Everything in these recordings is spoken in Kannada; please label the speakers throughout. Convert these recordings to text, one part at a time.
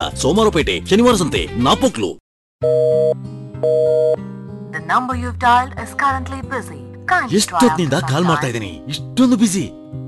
Speaker 1: ಸೋಮವಾರಪೇಟೆ ಶನಿವಾರ ಸಂತೆ Napoklu
Speaker 2: The number you've dialed is currently busy. Kindly try
Speaker 1: ಎಷ್ಟೊತ್ತಿನಿಂದ
Speaker 2: after
Speaker 1: call
Speaker 2: some
Speaker 1: ಮಾಡ್ತಾ
Speaker 2: time.
Speaker 1: ಇದ್ದೀನಿ ಇಷ್ಟೊಂದು ಬಿಸಿ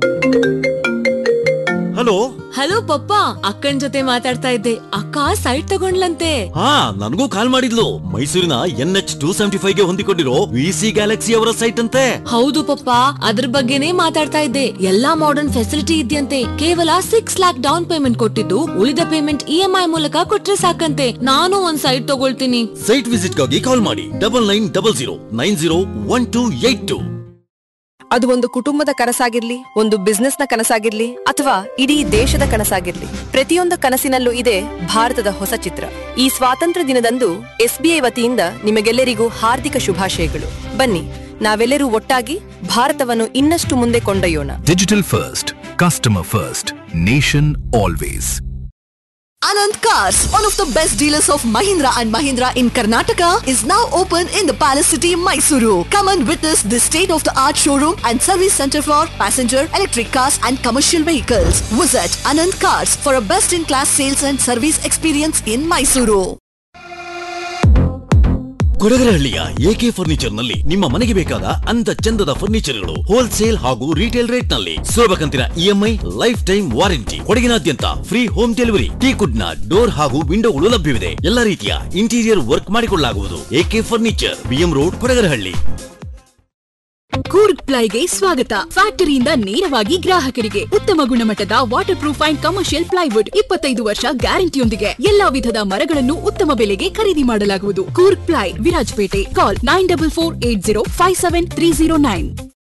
Speaker 1: ಹಲೋ
Speaker 3: ಹಲೋ ಪಪ್ಪ ಅಕ್ಕನ್ ಜೊತೆ ಮಾತಾಡ್ತಾ ಇದ್ದೆ ಅಕ್ಕ ಸೈಟ್ ತಗೊಂಡ್ಲಂತೆ
Speaker 1: ಹಾ ನನಗೂ ಕಾಲ್ ಮಾಡಿದ್ಲು ಮೈಸೂರಿನ N H two seventy five ಗೆ ಹೊಂದಿಕೊಂಡಿರೋ ವಿ ಸಿ ಗ್ಯಾಲಕ್ಸಿ ಅವರ ಸೈಟ್ ಅಂತೆ
Speaker 3: ಹೌದು ಪಪ್ಪ ಅದ್ರ ಬಗ್ಗೆನೇ ಮಾತಾಡ್ತಾ ಇದ್ದೆ ಎಲ್ಲಾ ಮಾಡರ್ನ್ ಫೆಸಿಲಿಟಿ ಇದೆಯಂತೆ ಕೇವಲ ಸಿಕ್ಸ್ ಲ್ಯಾಕ್ ಡೌನ್ ಪೇಮೆಂಟ್ ಕೊಟ್ಟಿದ್ದು ಉಳಿದ ಪೇಮೆಂಟ್ ಇ ಎಂ ಐ ಮೂಲಕ ಕೊಟ್ರೆ ಸಾಕಂತೆ ನಾನು ಒಂದ್ ಸೈಟ್ ತಗೊಳ್ತೀನಿ
Speaker 1: ಸೈಟ್ ವಿಸಿಟ್ ಗಾಗಿ ಕಾಲ್ ಮಾಡಿ double nine double zero nine zero one two eight two
Speaker 4: ಅದು ಒಂದು ಕುಟುಂಬದ ಕನಸಾಗಿರ್ಲಿ ಒಂದು ಬಿಸ್ನೆಸ್ ನ ಕನಸಾಗಿರ್ಲಿ ಅಥವಾ ಇಡೀ ದೇಶದ ಕನಸಾಗಿರ್ಲಿ ಪ್ರತಿಯೊಂದು ಕನಸಿನಲ್ಲೂ ಇದೆ ಭಾರತದ ಹೊಸ ಚಿತ್ರ ಈ ಸ್ವಾತಂತ್ರ್ಯ ದಿನದಂದು ಎಸ್ಬಿಐ ವತಿಯಿಂದ ನಿಮಗೆಲ್ಲರಿಗೂ ಹಾರ್ದಿಕ ಶುಭಾಶಯಗಳು ಬನ್ನಿ ನಾವೆಲ್ಲರೂ ಒಟ್ಟಾಗಿ ಭಾರತವನ್ನು ಇನ್ನಷ್ಟು ಮುಂದೆ ಕೊಂಡೊಯ್ಯೋಣ
Speaker 5: Digital first, customer first, nation always.
Speaker 6: Anand Cars, one of the best dealers of Mahindra and Mahindra in Karnataka, is now open in the Palace City, Mysuru. Come and witness this state-of-the-art showroom and service center for passenger, electric cars and commercial vehicles. Visit Anand Cars for a best-in-class sales and service experience in Mysuru.
Speaker 1: ಕೊಡಗರಹಳ್ಳಿಯ ಎಕೆ ಫರ್ನಿಚರ್ ನಲ್ಲಿ ನಿಮ್ಮ ಮನೆಗೆ ಬೇಕಾದ ಅಂದ ಚಂದದ ಫರ್ನಿಚರ್ಗಳು ಹೋಲ್ಸೇಲ್ ಹಾಗೂ ರಿಟೇಲ್ ರೇಟ್ ನಲ್ಲಿ ಸುಲಭ ಕಂತಿನ ಇಎಂಐ ಲೈಫ್ ಟೈಮ್ ವಾರಂಟಿ ಕೊಡಗಿನಾದ್ಯಂತ ಫ್ರೀ ಹೋಮ್ ಡೆಲಿವರಿ ಟೀಕುಡ್ ನ ಡೋರ್ ಹಾಗೂ ವಿಂಡೋಗಳು ಲಭ್ಯವಿದೆ ಎಲ್ಲ ರೀತಿಯ ಇಂಟೀರಿಯರ್ ವರ್ಕ್ ಮಾಡಿಕೊಳ್ಳಲಾಗುವುದು AK furniture BM road Kodagarahalli
Speaker 7: Coorg ಪ್ಲೈಗೆ ಸ್ವಾಗತ ಫ್ಯಾಕ್ಟರಿಯಿಂದ ನೇರವಾಗಿ ಗ್ರಾಹಕರಿಗೆ ಉತ್ತಮ ಗುಣಮಟ್ಟದ waterproof and commercial plywood ಇಪ್ಪತ್ತೈದು ವರ್ಷ ಗ್ಯಾರಂಟಿಯೊಂದಿಗೆ ಎಲ್ಲಾ ವಿಧದ ಮರಗಳನ್ನು ಉತ್ತಮ ಬೆಲೆಗೆ ಖರೀದಿ ಮಾಡಲಾಗುವುದು Coorg ply Virajpet call nine double four eight zero five seven three zero nine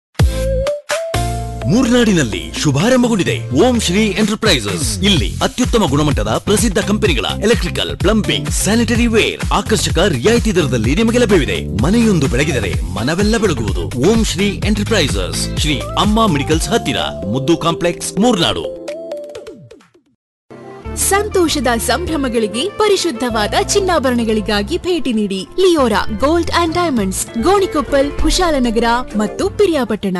Speaker 1: ಮೂರ್ನಾಡಿನಲ್ಲಿ ಶುಭಾರಂಭಗೊಂಡಿದೆ ಓಂ ಶ್ರೀ ಎಂಟರ್ಪ್ರೈಸಸ್ ಇಲ್ಲಿ ಅತ್ಯುತ್ತಮ ಗುಣಮಟ್ಟದ ಪ್ರಸಿದ್ಧ ಕಂಪನಿಗಳ ಎಲೆಕ್ಟ್ರಿಕಲ್ ಪ್ಲಂಬಿಂಗ್ ಸ್ಯಾನಿಟರಿ ವೇರ್ ಆಕರ್ಷಕ ರಿಯಾಯಿತಿ ದರದಲ್ಲಿ ನಿಮಗೆ ಲಭ್ಯವಿದೆ ಮನೆಯೊಂದು ಬೆಳಗಿದರೆ ಮನವೆಲ್ಲ ಬೆಳಗುವುದು ಓಂ ಶ್ರೀ ಎಂಟರ್ಪ್ರೈಸಸ್ ಶ್ರೀ ಅಮ್ಮ ಮೆಡಿಕಲ್ಸ್ ಹತ್ತಿರ ಮುದ್ದು ಕಾಂಪ್ಲೆಕ್ಸ್ ಮೂರ್ನಾಡು
Speaker 7: ಸಂತೋಷದ ಸಂಭ್ರಮಗಳಿಗೆ ಪರಿಶುದ್ಧವಾದ ಚಿನ್ನಾಭರಣಗಳಿಗಾಗಿ ಭೇಟಿ ನೀಡಿ Leora gold and diamonds Gonikoppal Kushalnagar ಮತ್ತು ಪಿರಿಯಾಪಟ್ಟಣ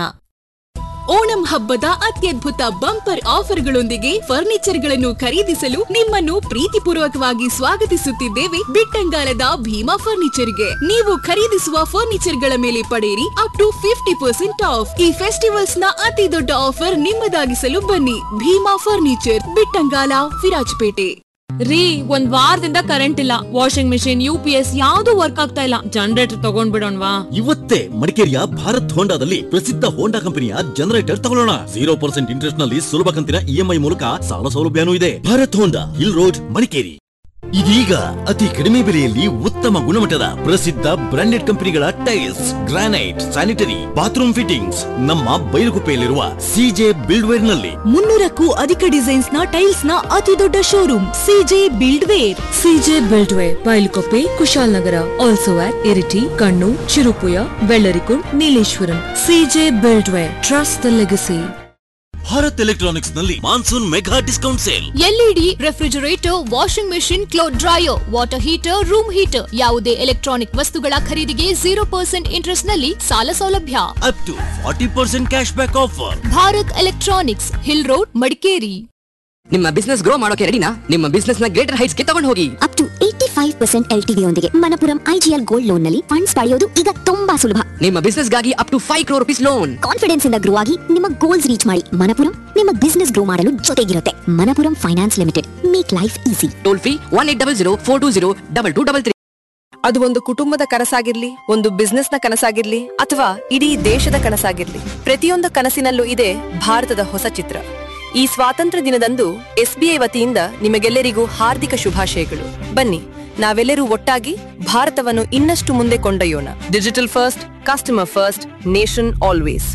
Speaker 7: ಓಣಂ ಹಬ್ಬದ ಅತ್ಯದ್ಭುತ ಬಂಪರ್ ಆಫರ್ಗಳೊಂದಿಗೆ ಫರ್ನಿಚರ್ಗಳನ್ನು ಖರೀದಿಸಲು ನಿಮ್ಮನ್ನು ಪ್ರೀತಿಪೂರ್ವಕವಾಗಿ ಸ್ವಾಗತಿಸುತ್ತಿದ್ದೇವೆ ಬಿಟ್ಟಂಗಾಲದ ಭೀಮಾ ಫರ್ನಿಚರ್ಗೆ ನೀವು ಖರೀದಿಸುವ ಫರ್ನಿಚರ್ಗಳ ಮೇಲೆ ಪಡೆಯಿರಿ up to fifty percent off ಈ ಫೆಸ್ಟಿವಲ್ಸ್ ನ ಅತಿ ದೊಡ್ಡ ಆಫರ್ ನಿಮ್ಮದಾಗಿಸಲು ಬನ್ನಿ ಭೀಮಾ ಫರ್ನಿಚರ್ ಬಿಟ್ಟಂಗಾಲ ವಿರಾಜಪೇಟೆ
Speaker 3: ರೀ ಒಂದ್ ವಾರದಿಂದ ಕರೆಂಟ್ ಇಲ್ಲ washing machine U P S ಯಾವ್ದು ವರ್ಕ್ ಆಗ್ತಾ ಇಲ್ಲ ಜನರೇಟರ್ ತಗೊಂಡ್ಬಿಡೋಣ್ವಾ
Speaker 1: ಇವತ್ತೇ ಮಡಿಕೇರಿಯ ಭಾರತ್ ಹೋಂಡಾದಲ್ಲಿ ಪ್ರಸಿದ್ಧ ಹೋಂಡಾ ಕಂಪನಿಯ ಜನರೇಟರ್ ತಗೊಳ್ಳೋಣ ಜೀರೋ ಪರ್ಸೆಂಟ್ ಇಂಟ್ರೆಸ್ಟ್ ನಲ್ಲಿ ಸುಲಭ ಕಂತಿನ ಇಎಂಐ ಮೂಲಕ ಸಾಲ ಸೌಲಭ್ಯನೂ ಇದೆ Bharat Honda hill road Madikeri ಇದೀಗ ಅತಿ ಕಡಿಮೆ ಬೆಲೆಯಲ್ಲಿ ಉತ್ತಮ ಗುಣಮಟ್ಟದ ಪ್ರಸಿದ್ಧ ಬ್ರಾಂಡೆಡ್ ಕಂಪನಿಗಳ tiles granite sanitary bathroom fittings ನಮ್ಮ ಬೈಲುಗುಪ್ಪೆಯಲ್ಲಿರುವ ಸಿಜೆ ಬಿಲ್ಡ್ವೇರ್ ನಲ್ಲಿ
Speaker 7: ಮುನ್ನೂರಕ್ಕೂ ಅಧಿಕ ಡಿಸೈನ್ಸ್ ನ ಟೈಲ್ಸ್ ನ ಅತಿ ದೊಡ್ಡ showroom CJ buildware
Speaker 3: CJ buildware Bylakuppe Kushalnagar also at Iritty ಕಣ್ಣು Cherupuzha Vellarikundu Nileshwaram CJ buildware trust the legacy
Speaker 1: Bharat electronics ನಲ್ಲಿ monsoon mega discount sale
Speaker 8: LED refrigerator washing machine cloth dryer water heater room heater ಯಾವುದೇ ಎಲೆಕ್ಟ್ರಾನಿಕ್ ವಸ್ತುಗಳ ಖರೀದಿಗೆ ಜೀರೋ ಪರ್ಸೆಂಟ್ ಇಂಟ್ರೆಸ್ಟ್ ನಲ್ಲಿ ಸಾಲ ಸೌಲಭ್ಯ
Speaker 1: up to forty percent cash back offer
Speaker 8: Bharat electronics hill road Madikeri
Speaker 9: ನಿಮ್ಮ ಬಿಸ್ನೆಸ್ ಗ್ರೋ ಮಾಡೋಕೆ ರೆಡಿನಾ ನಿಮ್ಮ ಬಿಸ್ನೆಸ್ ನ ಗ್ರೇಟರ್ ಹೈಟ್ಸ್ ಗೆ ತಗೊಂಡು ಹೋಗಿ
Speaker 10: up to eighty five percent L TV ಯೊಂದಿಗೆ ಮನಪುರಂ ಐಜಿಎಲ್ ಗೋಲ್ಡ್ ಲೋನ್ ನಲ್ಲಿ ಫಂಡ್ಸ್ ಪಡೆಯೋದು ಈಗ ತುಂಬಾ ಸುಲಭ
Speaker 9: ನಿಮ್ಮ ಬಿಸ್ನೆಸ್ ಗಾಗಿ up to five crore rupees loan
Speaker 10: confidence ಇಂದ ಗ್ರೋ ಆಗಿ ನಿಮ್ಮ ಗೋಲ್ಸ್ ರೀಚ್ ಮಾಡಿ ಮನಪುರಂ ನಿಮ್ಮ ಬಿಸ್ನೆಸ್ ಗ್ರೋ ಮಾಡಲು ಜೊತೆಗಿರುತ್ತೆ Manappuram finance limited make life easy
Speaker 9: toll free one eight double zero four two zero double two double three
Speaker 4: ಅದು ಒಂದು ಕುಟುಂಬದ ಕನಸಾಗಿರ್ಲಿ ಒಂದು ಬಿಸ್ನೆಸ್ ನ ಕನಸಾಗಿರ್ಲಿ ಅಥವಾ ಇಡೀ ದೇಶದ ಕನಸಾಗಿರ್ಲಿ ಪ್ರತಿಯೊಂದು ಕನಸಿನಲ್ಲೂ ಇದೆ ಭಾರತದ ಹೊಸ ಚಿತ್ರ ಈ ಸ್ವಾತಂತ್ರ್ಯ ದಿನದಂದು ಎಸ್ಬಿಐ ವತಿಯಿಂದ ನಿಮಗೆಲ್ಲರಿಗೂ ಹಾರ್ದಿಕ ಶುಭಾಶಯಗಳು ಬನ್ನಿ ನಾವೆಲ್ಲರೂ ಒಟ್ಟಾಗಿ ಭಾರತವನ್ನು ಇನ್ನಷ್ಟು ಮುಂದೆ ಕೊಂಡೊಯ್ಯೋಣ digital first customer first nation always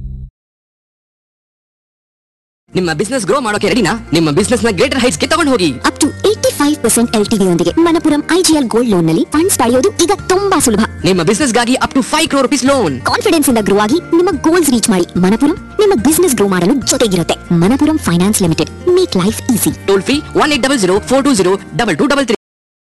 Speaker 9: ನಿಮ್ಮ ಬಿಸ್ನೆಸ್ ಗ್ರೋ ಮಾಡೋಕೆ ರೆಡಿನಾ ನಿಮ್ಮ ಬಿಸ್ನೆಸ್ ನ ಗ್ರೇಟರ್ ಹೈಟ್ಸ್ ಗೆ ತಗೊಂಡು ಹೋಗಿ
Speaker 10: up to eighty five percent L TV ಯೊಂದಿಗೆ ಮನಪುರಂ ಐಜಿಎಲ್ ಗೋಲ್ಡ್ ಲೋನ್ ನಲ್ಲಿ ಫಂಡ್ಸ್ ಪಡೆಯೋದು ಈಗ ತುಂಬಾ ಸುಲಭ
Speaker 9: ನಿಮ್ಮ ಬಿಸ್ನೆಸ್ ಗಾಗಿ up to five crore rupees loan
Speaker 10: confidence ಇಂದ ಗ್ರೋ ಆಗಿ ನಿಮ್ಮ ಗೋಲ್ಸ್ ರೀಚ್ ಮಾಡಿ ಮನಪುರಂ ನಿಮ್ಮ ಬಿಸ್ನೆಸ್ ಗ್ರೋ ಮಾಡಲು ಜೊತೆಗಿರುತ್ತೆ Manappuram finance limited make life easy
Speaker 9: toll free one eight double zero four two zero double two double three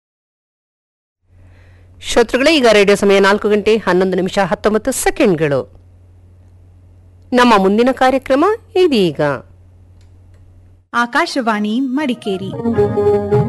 Speaker 11: ಶ್ರೋತೃಗಳೇ ಈಗ ರೇಡಿಯೋ ಸಮಯ ನಾಲ್ಕು ಗಂಟೆ ಹನ್ನೊಂದು ನಿಮಿಷ ಹತ್ತೊಂಬತ್ತು ಸೆಕೆಂಡ್ಗಳು ನಮ್ಮ ಮುಂದಿನ ಕಾರ್ಯಕ್ರಮ ಇದೀಗ
Speaker 12: ಆಕಾಶವಾಣಿ ಮಡಿಕೇರಿ